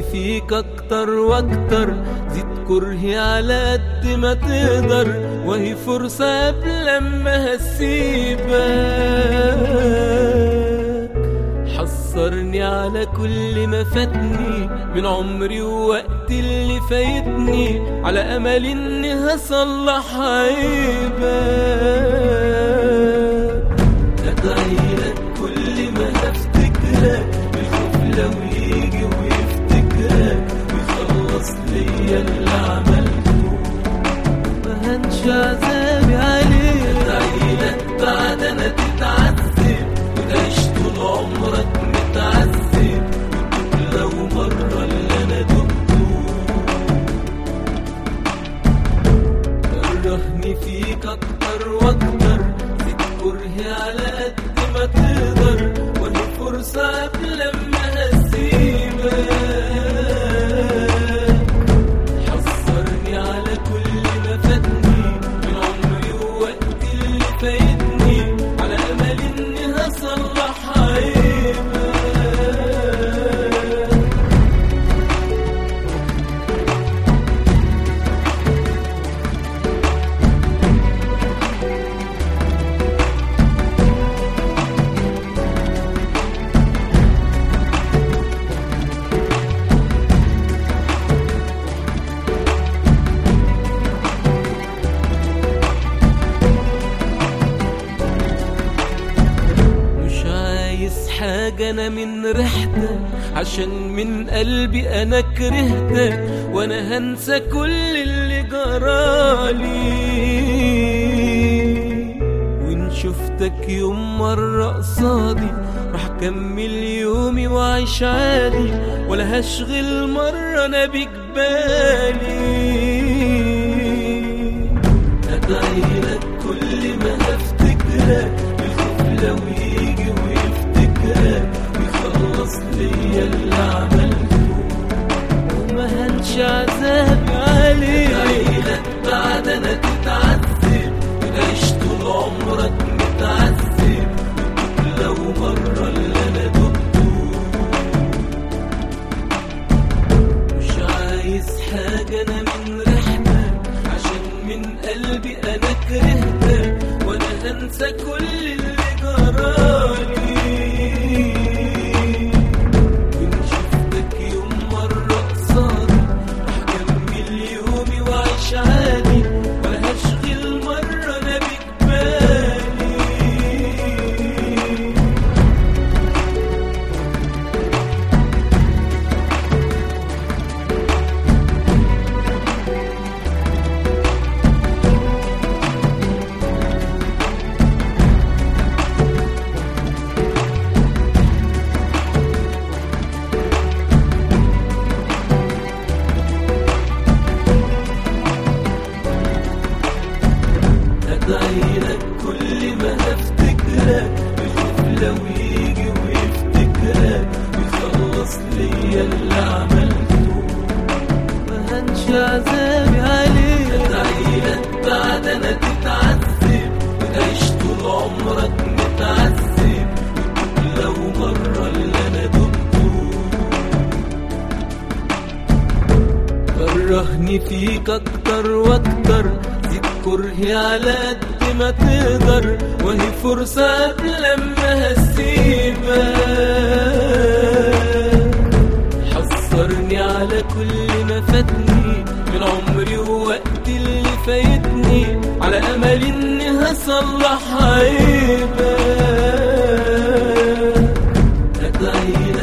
فيك اكتر واكتر زيد كرهي على قد ما تقدر وهي فرصة قبل ما هسيبك حصرني على كل ما فاتني من عمري ووقتي اللي فايتني على امل اني هصلح عيبك ادعيلك كل ما هفتكرك الخوف لو يجي ويفتكرك ويخلص ليا اللي عملته ما هنش عذابي عليك ادعيلك بعد انا تتعذب وتعيش طول عمرك متعذب وتدوق لو مرة اللي انا دقته كرهني فيك اكتر واكتر زيد كرهي على قد ما تقدر وهي فرصة قبل ما هسيبك حذرني على كل ما فاتني من عمري ووقتي اللي فايتني على امل اني هصلح عيبك مش عايز حاجة أنا من ريحتك عشان من قلبي أنا كرهتك وأنا هنسى كل اللي جرالي وإن شفتك يوم مرة قصادي راح أكمل يومي وأعيش عادي ولا هشغل مرة أنا بيك بالي أدعيلك كل ما هفتكرك الخوف لو يجي ويفتكرك ويخلص ليا اللي عملته وما هنش عذابي عليك أدعيلك بعد أنا تتعذب وتعيش طول عمرك متعذب وتدوق لو مرة اللي أنا دقته مش عايز حاجة أنا من ريحتك عشان من قلبي أنا كرهتك وأنا هنسى كل اللي جرالي إن شفتك يوم مرة قصادي هكمل يومي وأعيش عادي ولا هشغل مرة أنا بيك بالي أدعيلك كل ما هفتكرك الخوف لو يجي ويفتكرك ويخلص ليا اللي عملته ما هنش عذابي عليك أدعيلك بعد أنا تتعذب وتعيش طول عمرك متعذب وتدوق لو مرة اللي أنا دقته كرهني فيك اكتر واكتر زيد كرهي على قد ما تقدر وهي فرصة قبل ما هسيبك حذرني على كل ما فاتني من عمري ووقتي اللي فايتني على امل اني هصلح عيبك ادعي